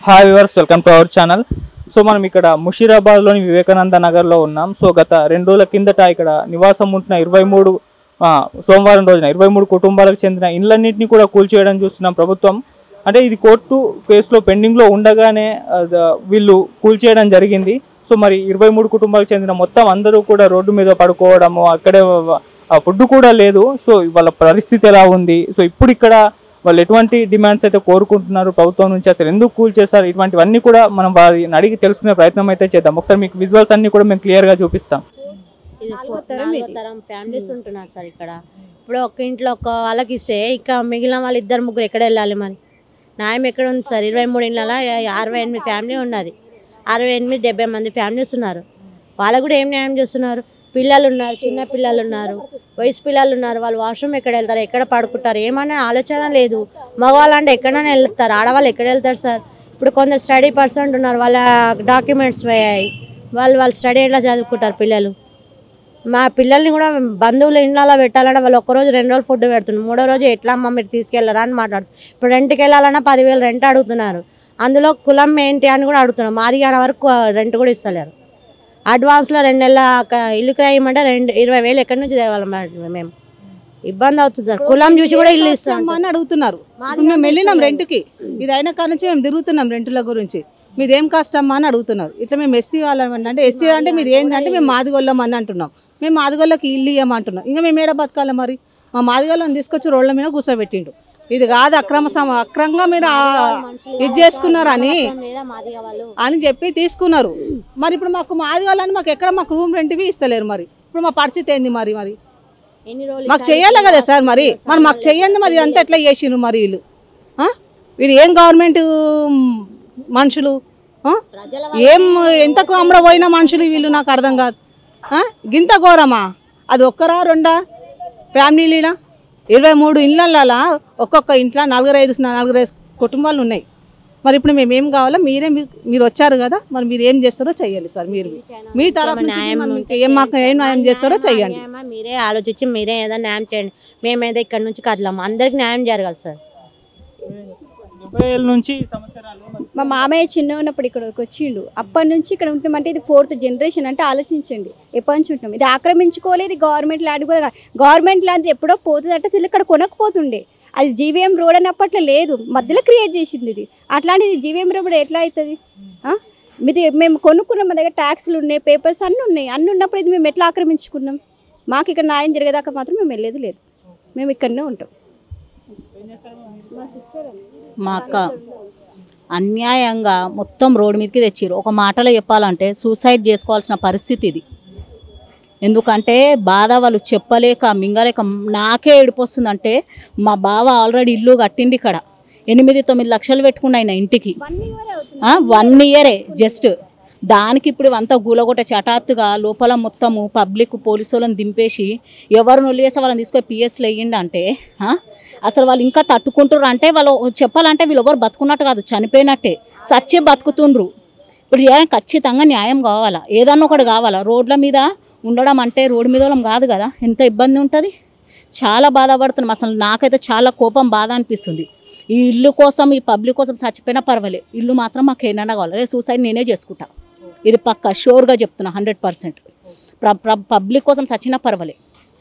Hi viewers welcome to our channel so మనం ఇక్కడ ముషీరాబాద్లోని వివేకానంద నగర్లో ఉన్నాం సో గత రెండు రోజుల కిందట ఇక్కడ నివాసం ఉంటున్న ఇరవై మూడు సోమవారం రోజున ఇరవై మూడు కుటుంబాలకు చెందిన ఇళ్ళన్నింటినీ కూడా కూల్చేయడం చూస్తున్నాం ప్రభుత్వం అంటే ఇది కోర్టు కేసులో పెండింగ్లో ఉండగానే ఆ, ద- వీళ్ళు కూల్చేయడం జరిగింది సో మరి ఇరవై మూడు కుటుంబాలకు చెందిన మొత్తం అందరూ కూడా రోడ్డు మీద పడుకోవడము అక్కడే ఫుడ్ కూడా లేదు సో వాళ్ళ పరిస్థితి ఎలా ఉంది సో ఇప్పుడు ఇక్కడ వాళ్ళు ఎటువంటి డిమాండ్స్ అయితే కోరుకుంటున్నారు ప్రభుత్వం నుంచి అసలు ఎందుకు కూల్ చేస్తారు ఇటువంటివన్నీ కూడా మనం వారిని అడిగి తెలుసుకునే ప్రయత్నం అయితే చేద్దాం ఒకసారి మీకు విజువల్స్ అన్ని కూడా మేము క్లియర్ గా చూపిస్తాం ఇది ఫో- నాలుగో తరం ఫ్యామిలీస్ ఉంటున్నారు సార్ ఇక్కడ ఇప్పుడు ఒక ఇంట్లో ఒక వాళ్ళకి ఇస్తే ఇక మిగిలిన వాళ్ళు ఇద్దరు ముగ్గురు ఎక్కడ వెళ్ళాలి మరి న్యాయం ఎక్కడ ఉంది సార్ ఇరవై మూడు ఇళ్ళ అరవై ఎనిమిది ఫ్యామిలీ ఉన్నది అరవై ఎనిమిది డెబ్బై మంది ఫ్యామిలీస్ ఉన్నారు వాళ్ళకు కూడా ఏం న్యాయం చేస్తున్నారు పిల్లలు ఉన్నారు చిన్న పిల్లలు ఉన్నారు వయసు పిల్లలు ఉన్నారు వాళ్ళు వాష్రూమ్ ఎక్కడ వెళ్తారు ఎక్కడ పడుకుంటారు ఏమన్నా ఆలోచన లేదు మగవాళ్ళు అంటే ఎక్కడైనా వెళ్తారు ఆడవాళ్ళు ఎక్కడ వెళ్తారు సార్ ఇప్పుడు కొందరు స్టడీ పర్సెంట్ ఉన్నారు వాళ్ళ డాక్యుమెంట్స్ పోయాయి వాళ్ళు వాళ్ళు స్టడీ ఎట్లా చదువుకుంటారు పిల్లలు మా పిల్లల్ని కూడా బంధువుల ఇండ్లలో పెట్టాలంటే వాళ్ళు ఒక్కరోజు రెండు రోజులు ఫుడ్ పెడుతున్నారు మూడో రోజు ఎట్లా అమ్మ మీరు తీసుకెళ్ళరా అని మాట్లాడుతున్నారు ఇప్పుడు రెంట్కి వెళ్ళాలన్నా పదివేలు రెంట్ అడుగుతున్నారు అందులో కులం ఏంటి అని కూడా అడుగుతున్నారు మాది ఆడ వరకు రెంట్ కూడా ఇస్తలేరు అడ్వాన్స్లో రెండు నెలల క- ఇల్లు క్రయమంటే రెండు ఇరవై వేలు ఎక్కడి నుంచి తేవాలి మేడం మేము ఇబ్బంది అవుతుంది సార్ కులం చూసి కూడా ఇల్లు ఇస్తాం అమ్మా అని అడుగుతున్నారు ఇప్పుడు మేము వెళ్ళినాం రెంట్కి ఇది అయిన కాడ నుంచి మేము తిరుగుతున్నాం రెంటుల గురించి మీదేం కష్టమ్మా అని అడుగుతున్నారు ఇట్లా మేము ఎస్సీ వాళ్ళం అంటే ఎస్సీ అంటే మీరు ఏంటంటే మేము మాదిగొల్లం అని అంటున్నాం మేము మాదిగొల్లకి ఇల్లు ఇవ్వమంటున్నాం ఇంకా మేము ఏడ బతకాలి మరి మా మాదిగొల్లని తీసుకొచ్చి రోడ్ల మీద కూర్చోబెట్టిండు ఇది కాదు అక్రమ సమ అక్రమంగా మీరు ఆ- ఇది చేసుకున్నారని లేదా మాది వాళ్ళు అని చెప్పి తీసుకున్నారు మరి ఇప్పుడు మాకు మాదిగొల్లని మాకు ఎక్కడ మాకు రూమ్ రెంట్వి ఇస్తలేరు మరి ఇప్పుడు మా పరిస్థితి ఏంది మరి మరి ఎన్ని రోజులు మాకు చెయ్యాలి కదా సార్ మరి మరి మాకు చెయ్యండి మరి ఇదంతా ఎట్లా చేసిండ్రు మరి వీళ్ళు ఆ? వీళ్ళు ఏం గవర్నమెంట్ మనుషులు ఆ? ప్రజల ఏం ఎంతకు అమ్మడపోయిన మనుషులు వీళ్ళు నాకు అర్థం కాదు ఆ? గింత ఘోరమా అది ఒక్కరా రెండా ఫ్యామిలీలా ఇరవై మూడు ఇళ్ళల్లో ఒక్కొక్క ఇంట్లో నలుగురైదు నలుగురైదు కుటుంబాలు ఉన్నాయి మరి ఇప్పుడు మేము ఏం కావాలో మీరే మీ- మీరు వచ్చారు కదా మరి మీరు ఏం చేస్తారో చెయ్యాలి సార్ మీరు మీ తరఫు నుంచి మరి మీకు ఏం మాకు ఏం న్యాయం చేస్తారో చెయ్యండి న్యాయమా మీరే ఆలోచించి మీరే ఏదో న్యాయం చేయండి మేమేదో ఇక్కడ నుంచి కదలము అందరికి న్యాయం జరగాలి సార్ డెబ్బై ఏళ్ళ నుంచి ఈ సమస్య రాలేదు. మరి మా మామయ్య చిన్న ఉన్నప్పుడు ఇక్కడికి వచ్చిండు అప్పటి నుంచి ఇక్కడ ఉంటామంటే ఇది ఫోర్త్ జనరేషన్ అంటే ఆలోచించండి ఎప్పటి నుంచి ఉంటాం ఇది ఆక్రమించుకోలేదు గవర్నమెంట్ ల్యాండ్ కూడా కాదు. గవర్నమెంట్ ల్యాండ్ ఎప్పుడో పోతుంది అంటే అసలు ఇక్కడ కొనకపోతుండే అది జీవీఎం రోడ్ అన్నప్పట్లో లేదు మధ్యలో క్రియేట్ చేసింది ఇది అట్లాంటిది జీవీఎం రోడ్ ఎట్లా అవుతుంది ఆ? ఇది మేము కొనుక్కున్నాం మా దగ్గర ట్యాక్స్లు ఉన్నాయి పేపర్స్ అన్నీ ఉన్నాయి అన్నీ ఉన్నప్పుడు ఇది మేము ఎట్లా ఆక్రమించుకున్నాం మాకు ఇక్కడ న్యాయం జరిగేదాకా మాత్రం మేము వెళ్ళేది లేదు మేము ఇక్కడనే ఉంటాం మా సిస్టర్ మా అక్క అన్యాయంగా మొత్తం రోడ్డు మీదకి తెచ్చిర్రు ఒక మాటలో చెప్పాలంటే సూసైడ్ చేసుకోవాల్సిన పరిస్థితి ఇది ఎందుకంటే బాధ వాళ్ళు చెప్పలేక మింగలేక నాకే ఏడిపోస్తుందంటే మా బావ ఆల్రెడీ ఇల్లు కట్టిండి ఇక్కడ ఎనిమిది తొమ్మిది లక్షలు పెట్టుకున్న ఆయన ఇంటికి వన్ ఇయరే జస్ట్ దానికి ఇప్పుడు అంతా గూలగొట్ట చటాత్తుగా లోపల మొత్తము పబ్లిక్ పోలీసు వాళ్ళని దింపేసి ఎవరు నొల్లివేసి వాళ్ళని తీసుకొని పిఎస్లు వేయండి అంటే ఆ? అసలు వాళ్ళు ఇంకా తట్టుకుంటారు అంటే వాళ్ళు చెప్పాలంటే వీళ్ళు ఎవరు బతుకున్నట్టు కాదు చనిపోయినట్టే సచ్చే బతుకుతుండ్రు ఇప్పుడు చేయాలని ఖచ్చితంగా న్యాయం కావాలా ఏదన్నా ఒకటి కావాలా రోడ్ల మీద ఉండడం అంటే రోడ్డు మీద వాళ్ళం కాదు కదా ఎంత ఇబ్బంది ఉంటుంది చాలా బాధపడుతున్నాం అసలు నాకైతే చాలా కోపం బాధ అనిపిస్తుంది ఈ ఇల్లు కోసం ఈ పబ్లిక్ కోసం చచ్చిపోయినా పర్వాలేదు ఇల్లు మాత్రం మాకు ఏమైనా కావాలి రే సూసైడ్ నేనే చేసుకుంటా ఇది పక్క షూర్గా చెప్తున్నా హండ్రెడ్ పర్సెంట్ పబ్లిక్ కోసం చచ్చినా పర్వాలే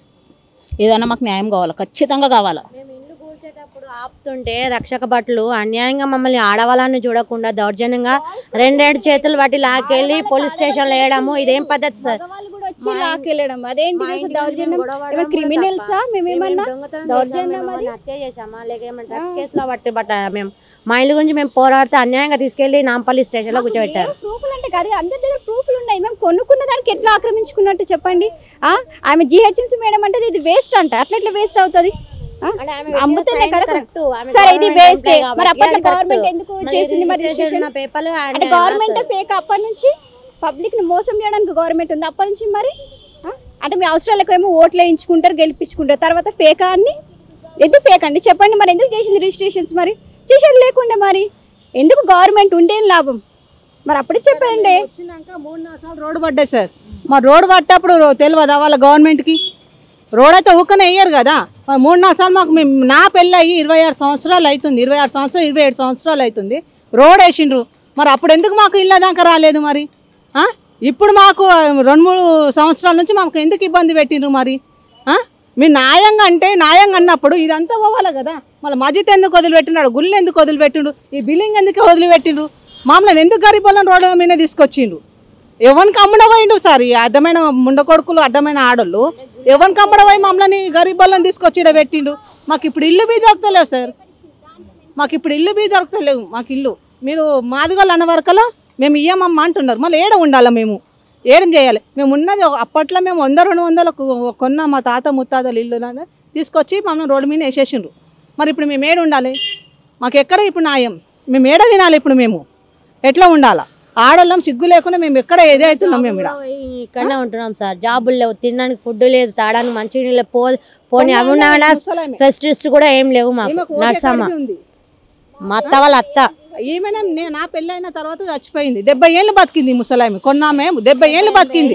ఏదైనా మాకు న్యాయం కావాలా ఖచ్చితంగా కావాలా మేము ఇల్లు కూల్చేటప్పుడు ఆపుతుంటే రక్షక భటులు అన్యాయంగా మమ్మల్ని ఆడవాళ్ళని చూడకుండా దౌర్జన్యంగా రెండెండు చేతులు బట్టి లాకెళ్ళి పోలీస్ స్టేషన్లో వేయడము ఇదేం పద్ధతి సార్ వాళ్ళు కూడా వచ్చి లాకెళ్ళడం అదేంటి మా అసలు ఇంటికి దౌర్జన్యం మేము గొడవ పడడం కూడా క్రిమినల్సా తప్ప. మేమేమన్నా మేము దొంగతనం దౌర్జన్యం చేసామా, అది? మేము హత్య చేసామా లేక ఏమైనా డ్రగ్స్ కేసులో పట్టి బట్ట మేము మా ఇల్లు గురించి మేము పోరాడితే అన్యాయంగా తీసుకెళ్లి నాంపల్లి స్టేషన్లో కూర్చోబెట్టారు ప్రూఫ్లు అంటే కాదు అందరి దగ్గర ప్రూఫ్లు ఉన్నాయి మేము కొనుక్కున్న దానికి ఎట్లా ఆక్రమించుకున్నట్టు చెప్పండి ఆ ఆమె జిహెచ్ఎంసీ మేడం అంటే ఇది వేస్ట్ అంట అట్లా ఎట్లా వేస్ట్ అవుతుంది ఆ? అంటే ఆమె అమ్ముతేనే పెట్టిన కదా sign correct. ఆమె సరే ఇది government వేస్ట్ employee మరి కాబట్టి అప్పట్లో అది correct. గవర్నమెంట్ ఎందుకు మళ్ళీ చేసింది మరి రిజిస్ట్రేషన్ రిజిస్ట్రేషన్ ఉన్న పేపర్లు అంటే అన్యాయం గవర్నమెంట్ రాస్తారు. ఫేక్ అప్పటి నుంచి పబ్లిక్ ని మోసం చేయడానికి గవర్నమెంట్ ఉంది అప్పటి నుంచి మరి ఆ? అంటే మీ అవసరాలకు ఏమో ఓట్లు వేయించుకుంటారు గెలిపించుకుంటారు తర్వాత ఫేకా అన్ని ఎందుకు ఫేక్ అండి చెప్పండి మరి ఎందుకు చేసింది రిజిస్ట్రేషన్స్ మరి చేసేది లేకుండే మరి ఎందుకు గవర్నమెంట్ ఉండేం లాభం మరి అప్పుడే చెప్పండి వచ్చినాక మూడు నాలుగు సార్లు రోడ్డు పడ్డాయి సార్ మరి రోడ్డు పట్టేప్పుడు రో- తెలియదా వాళ్ళ గవర్నమెంట్కి రోడ్ అయితే ఊకనే వేయరు కదా మరి మూడు నాలుగు సార్లు మాకు మేము నా పెళ్ళి అయ్యి ఇరవై ఆరు సంవత్సరాలు అవుతుంది ఇరవై ఆరు సంవత్సరాలు ఇరవై ఏడు సంవత్సరాలు అవుతుంది రోడ్ వేసిండ్రు మరి అప్పుడు ఎందుకు మాకు ఇళ్ళ దాకా రాలేదు మరి ఆ? ఇప్పుడు మాకు ఆ, రెండు మూడు సంవత్సరాల నుంచి మాకు ఎందుకు ఇబ్బంది పెట్టిండ్రు మరి ఆ? మీరు న్యాయంగా అంటే న్యాయంగా అన్నప్పుడు ఇదంతా పోవాలి కదా మళ్ళీ మస్జిద్ ఎందుకు వదిలిపెట్టినాడు గుళ్ళు ఎందుకు వదిలిపెట్టిండు ఈ బిల్డింగ్ ఎందుకు వదిలిపెట్టిండ్రు మామూలు ఎందుకు గరీబులను రోడ్ల మీద తీసుకొచ్చిండ్రు ఎవరికి అమ్మడ పోయిండ్రు సార్ ఈ అడ్డమైన ముండ కొడుకులు అడ్డమైన ఆడోళ్ళు ఎవరికి అమ్మడ పోయి మమ్మల్ని గరీబులను తీసుకొచ్చి ఈడ పెట్టిండు మాకు ఇప్పుడు ఇల్లు బీ దొరకలేదు సార్ మాకు ఇప్పుడు ఇల్లు బీ దొరకలేవు మాకు ఇల్లు మీరు మాదిగోళ్ళు అన్న వరకలో మేము ఇయ్యమమ్మ అంటున్నారు మళ్ళీ ఏడ ఉండాలా మేము ఏం చేయాలి మేము ఉన్నది ఒక- అప్పట్లో మేము వంద రెండు వందలకు కొన్న మా తాత ముత్తాతలు ఇల్లు నాన్న తీసుకొచ్చి మమ్మల్ని రోడ్డు మీద వేసేసిండ్రు మరి ఇప్పుడు మేము ఏడ ఉండాలి మాకు ఎక్కడ ఇప్పుడు న్యాయం మేము ఏడ తినాలి ఇప్పుడు మేము ఎట్లా ఉండాలా ఆడోళ్ళం సిగ్గు లేకుండా మేము ఎక్కడ ఏదే అవుతున్నాం మేము ఇక్కడ ఇక్కడనే ఉంటున్నాం సార్ జాబులు లేవు తినడానికి ఫుడ్ లేదు తాడానికి మంచి నీళ్ళు పో పోనీ అవి ఉన్నా ముసలామె. ఫెసిలిటీస్ కూడా ఏం లేవు మాకు ఈమెకు ఓకే నర్సమ్మ కడుపు ఉంది మా అత్త వాళ్ళ అత్త ఈమెనే నేను నా పెళ్ళైన తర్వాత చచ్చిపోయింది డెబ్బై ఏళ్ళు బతికింది ఈ ముసలామె కొన్నామే డెబ్బై ఏళ్ళు బతికింది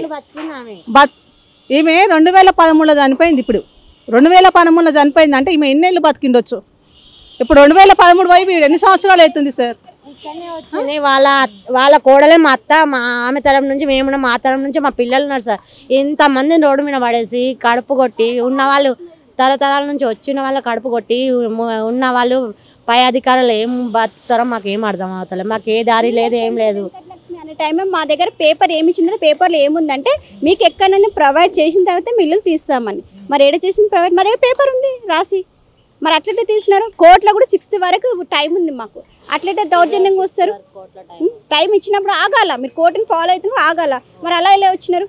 బత్ ఈమె రెండు వేల పదమూడులో చనిపోయింది ఇప్పుడు రెండు వేల పదమూడులో చనిపోయింది అంటే ఈమె ఎన్నేళ్ళు బతికిండొచ్చు ఇప్పుడు రెండు వేల పదమూడు వైపు ఎన్ని సంవత్సరాలు అవుతుంది సార్ వచ్చింది వాళ్ళ వాళ్ళ కోడలే మా అత్త మా ఆమె తరం నుంచి మేము మా తరం నుంచి మా పిల్లలు ఉన్నారు సార్ ఇంతమందిని రోడ్డు మీద పడేసి కడుపు కొట్టి ఉన్న వాళ్ళు తరతరాల నుంచి వచ్చిన వాళ్ళ కడుపు కొట్టి ఉ- ఉన్న వాళ్ళు పై అధికారులు ఏం బతుకుతారో మాకు ఏం అర్థం అవుతలేదు మాకు ఏ దారి లేదు ఏం లేదు లక్ష్మి అనే టైం మా దగ్గర పేపర్ ఏమి ఇచ్చిందంటే పేపర్లో ఏముందంటే మీకు ఎక్కడైనా ప్రొవైడ్ చేసిన తర్వాత మిల్లులు తీస్తామని మరి ఏడ చేసిన ప్రొవైడ్ మా దగ్గర పేపర్ ఉంది రాసి మరి అట్లయితే తీసినారు కోర్టులో కూడా సిక్స్త్ వరకు టైం ఉంది మాకు అట్లయితే దౌర్జన్యంగా వస్తారు ఉం? టైం ఇచ్చినప్పుడు ఆగాల మీరు కోర్టుని ఫాలో అవుతున్నప్పుడు ఆగాల మరి అలా ఇలా వచ్చినారు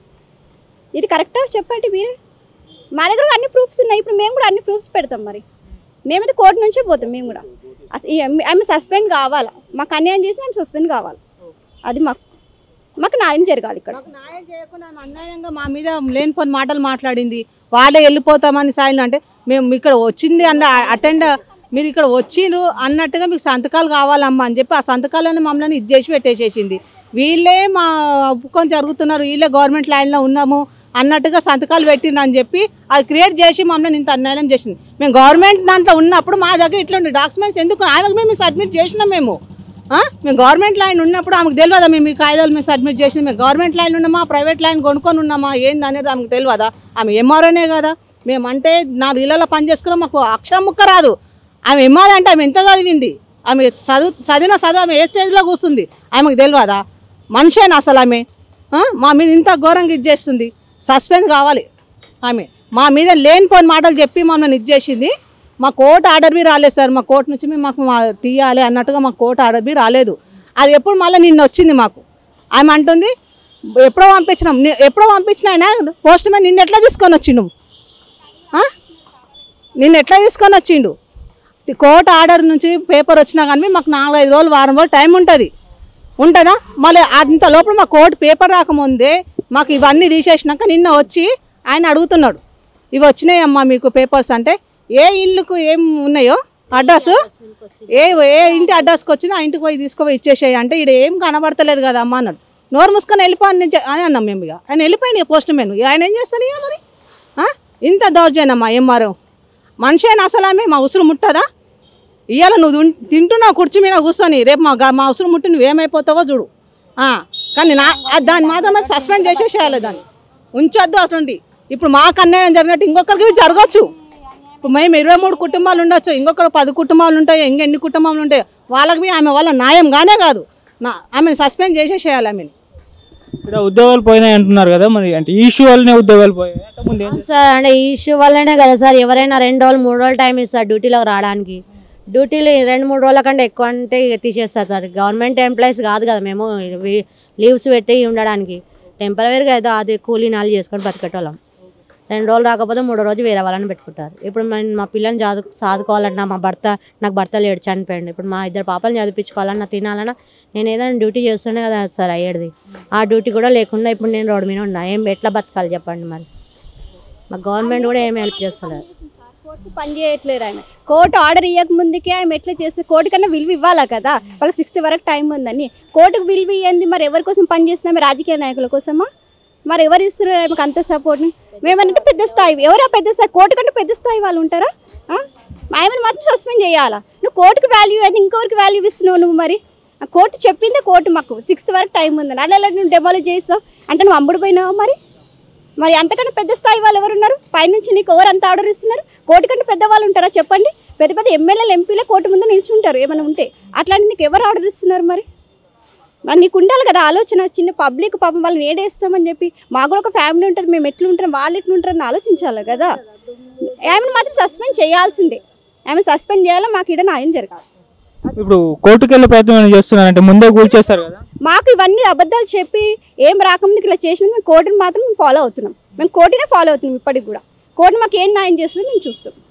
ఇది కరెక్టా చెప్పండి మీరే మా దగ్గర కూడా అన్ని ప్రూఫ్స్ ఉన్నాయి ఇప్పుడు మేము కూడా అన్ని ప్రూఫ్స్ పెడతాం మరి మేమైతే కోర్టు నుంచే పోతాం మేము కూడా అస- ఈ- ఆమె సస్పెండ్ కావాలా మాకు అన్యాయం చేసి ఆమె సస్పెండ్ కావాలి అది మాకు మాకు న్యాయం జరగాలి ఇక్కడ మాకు న్యాయం చేయకుండా ఆమె అన్యాయంగా మా మీద లేనిపోని మాటలు మాట్లాడింది వాళ్ళే వెళ్ళిపోతామని సాయిలు అంటే మేము ఇక్కడ వచ్చింది అన్న అటెండ్ మీరు ఇక్కడ వచ్చిండ్రు అన్నట్టుగా మీకు సంతకాలు కావాలమ్మా అని చెప్పి ఆ సంతకాలను మమ్మల్ని ఇది చేసి పెట్టేసేసింది వీళ్ళే మా ఒప్పుకొని జరుగుతున్నారు వీళ్ళే గవర్నమెంట్ లైన్లో ఉన్నాము అన్నట్టుగా సంతకాలు పెట్టిండ్రు అని చెప్పి అది క్రియేట్ చేసి మమ్మల్ని ఇంత అన్యాయం చేసింది మేము గవర్నమెంట్ దాంట్లో ఉన్నప్పుడు మా దగ్గర ఇట్లాంటి డాక్యుమెంట్స్ ఎందుకు ఆమెకు మేము సబ్మిట్ చేసినాం మేము ఆ? మేము గవర్నమెంట్ లైన్ ఉన్నప్పుడు ఆమెకు తెలియదా మేము ఈ కాగితాలు మేము సబ్మిట్ చేసింది మేము గవర్నమెంట్ లైన్ ఉన్నామా ప్రైవేట్ లైన్ కొనుక్కొని ఉన్నామా ఏంది అనేది ఆమెకు తెలియదా ఆమె ఎంఆర్ఓనే కదా మేము అంటే నాలుగు ఇళ్ళలో పని చేసుకున్నాం మాకు అక్షరం ముక్క రాదు ఆమె ఎంఆర్ అంటే ఆమె ఎంత చదివింది ఆమె చదువు చదివిన చదువు ఆమె ఏ స్టేజ్లో కూర్చుంది ఆమెకు తెలియదా మనిషేనా అసలు ఆమె ఆ? మా మీద ఇంత ఘోరంగా ఇది చేస్తుంది సస్పెండ్ కావాలి ఆమె మా మీద లేనిపోని మాటలు చెప్పి మమ్మల్ని ఇది చేసింది మా కోర్టు ఆర్డర్ బి రాలేదు సార్ మా కోర్టు నుంచి మేము మాకు మా తీయాలి అన్నట్టుగా మా కోర్టు ఆర్డర్ బి రాలేదు అది ఎప్పుడు మళ్ళీ నిన్న వచ్చింది మాకు ఆమె అంటుంది ఎప్పుడో పంపించినాం ని- ఎప్పుడో పంపించిన ఆయన పోస్ట్ మ్యాన్ నిన్న ఎట్లా తీసుకొని వచ్చిండు ఆ? నిన్న ఎట్లా తీసుకొని వచ్చిండు కోర్టు ఆర్డర్ నుంచి పేపర్ వచ్చినా కానీ మాకు నాలుగైదు రోజులు వారం రోజులు టైం ఉంటుంది ఉంటుందా మళ్ళీ అంత లోపల మా కోర్టు పేపర్ రాకముందే మాకు ఇవన్నీ తీసేసినాక నిన్న వచ్చి ఆయన అడుగుతున్నాడు ఇవి వచ్చినాయమ్మా మీకు పేపర్స్ అంటే ఏ ఇల్లుకు ఏం ఉన్నాయో అడ్రస్ ఏ ఏ ఇంటి అడ్రస్కి వచ్చిందో ఆ ఇంటికి పోయి తీసుకుపోయి ఇచ్చేసేయి అంటే ఇక్కడ ఏం కనబడతలేదు కదా అమ్మ అన్నాడు నోరు మూసుకొని వెళ్ళిపోని అని చె- అని అన్నాం మేము ఇక ఆయన వెళ్ళిపోయినాయి పోస్ట్ మెన్ ఆయన ఏం చేస్తాను ఇక మరి ఆ? ఇంత దౌర్జన్యమ్మా ఎంఆర్ఓ మనిషి అయినా అసలు ఆమె మా ఉసురు ముట్టదా ఇవాళ నువ్వు తిన్- తింటున్నావు కుర్చీ మీద కూర్చొని రేపు మా గా- మా అవసరం ముట్టి నువ్వు ఏమైపోతావో చూడు ఆ, కానీ నా ఆ దాన్ని మాత్రం అది సస్పెండ్ చేసేసేయాలి దాన్ని ఉంచొద్దు అటువంటి ఇప్పుడు మాకు అన్యాయం జరిగినట్టు ఇంకొకరికి జరగచ్చు ఇప్పుడు మేము ఇరవై మూడు కుటుంబాలు ఉండొచ్చు ఇంకొకరు పది కుటుంబాలు ఉంటాయో ఇంకా ఎన్ని కుటుంబాలు ఉంటాయో వాళ్ళకి మీ ఆమె వల్ల న్యాయంగానే కాదు నా ఆమెను సస్పెండ్ చేసేసేయాలి ఆమెను ఇక్కడ ఉద్యోగాలు పోయినాయి అంటున్నారు కదా మరి అంటే ఈ ఇష్యూ వల్లనే ఉద్యోగాలు పోయాయి అంటే ముందు ఏం సార్ అంటే ఈ ఇష్యూ వల్లనే కదా సార్ ఎవరైనా రెండు రోజులు మూడు రోజులు టైం ఇస్తారు డ్యూటీలోకి రావడానికి డ్యూటీలు రెండు మూడు రోజుల కంటే ఎక్కువ అంటే ఇక తీసేస్తారు సార్ గవర్నమెంట్ ఎంప్లాయీస్ కాదు కదా మేము వి- లీవ్స్ పెట్టి ఉండడానికి టెంపరీగా ఏదో అది కూలీ నాలు చేసుకొని బతికేటోళ్ళం రెండు రోజులు రాకపోతే మూడో రోజు వేరే వాళ్ళని పెట్టుకుంటారు ఇప్పుడు మేము మా పిల్లల్ని చదువు చదువుకోవాలన్నా మా భర్త నాకు భర్త లేడు చనిపోయింది ఇప్పుడు మా ఇద్దరు పాపల్ని చదివించుకోవాలన్నా తినాలన్నా నేను ఏదైనా డ్యూటీ చేస్తూనే కదా సార్ అయ్యేది ఆ డ్యూటీ కూడా లేకుండా ఇప్పుడు నేను రోడ్డు మీద ఉన్నా ఏం ఎట్లా బతకాలి చెప్పండి మరి మా గవర్నమెంట్ కూడా ఏమి హెల్ప్ చేస్తలేదు కోర్టు పని చేయట్లేరు ఆమె కోర్టు ఆర్డర్ ఇవ్వక ముందుకే ఆమె ఎట్లా చేస్తే కోర్టు కన్నా విలువ ఇవ్వాలా కదా వాళ్ళకి సిక్స్త్ వరకు టైం ఉందని కోర్టుకు విలువ ఇవ్వండి మరి ఎవరి కోసం పని చేస్తున్నామే రాజకీయ నాయకుల కోసమా మరి ఎవరు ఇస్తున్నారు ఆమెకు అంత సపోర్ట్ని మేమనంటే పెద్ద స్థాయి ఎవరా పెద్ద స్థాయి కోర్టు కంటే పెద్ద స్థాయి వాళ్ళు ఉంటారా ఆ? ఆమెను మాత్రం సస్పెండ్ చేయాలా నువ్వు కోర్టుకు వాల్యూ అయితే ఇంకొకరికి వాల్యూ ఇస్తున్నావు నువ్వు మరి ఆ కోర్టు చెప్పిందే కోర్టు మాకు సిక్స్త్ వరకు టైం ఉందని అలా ఎలా నువ్వు డెమాలిజ్ చేస్తావు అంటే నువ్వు అమ్ముడు పోయినావా మరి మరి అంతకన్నా పెద్ద స్థాయి వాళ్ళు ఎవరు ఉన్నారు పైనుంచి నీకు ఎవరు అంత ఆర్డర్ ఇస్తున్నారు కోర్టు కంటే పెద్ద వాళ్ళు ఉంటారా చెప్పండి పెద్ద పెద్ద ఎమ్మెల్యేలు ఎంపీలే కోర్టు ముందు నిల్చుంటారు ఏమైనా ఉంటే అట్లాంటి నీకు ఎవరు ఆర్డర్ ఇస్తున్నారు మరి మరి నీకు ఉండాలి కదా ఆలోచన చిన్న పబ్లిక్ పాపం వాళ్ళని ఏడేస్తామని చెప్పి మాకు కూడా ఒక ఫ్యామిలీ ఉంటుంది మేము ఎట్లా ఉంటాం వాళ్ళు ఎట్లా ఉంటారని ఆలోచించాలి కదా ఆమెను మాత్రం సస్పెండ్ చేయాల్సిందే ఆమె సస్పెండ్ చేయాలి మాకు ఇక్కడ న్యాయం జరగాలి ఇప్పుడు కోర్టుకు వెళ్ళే ప్రయత్నం ఏమైనా చేస్తున్నారంటే ముందే కూల్చేస్తారు కదా మాకు ఇవన్నీ అబద్ధాలు చెప్పి ఏం రాకముందుకు ఇలా చేసిన మేము కోర్టుని మాత్రం ఫాలో అవుతున్నాం మేము కోర్టునే ఫాలో అవుతున్నాం ఇప్పటికి కూడా కోర్టు మాకు ఏం న్యాయం చేస్తుందో మేము చూస్తాం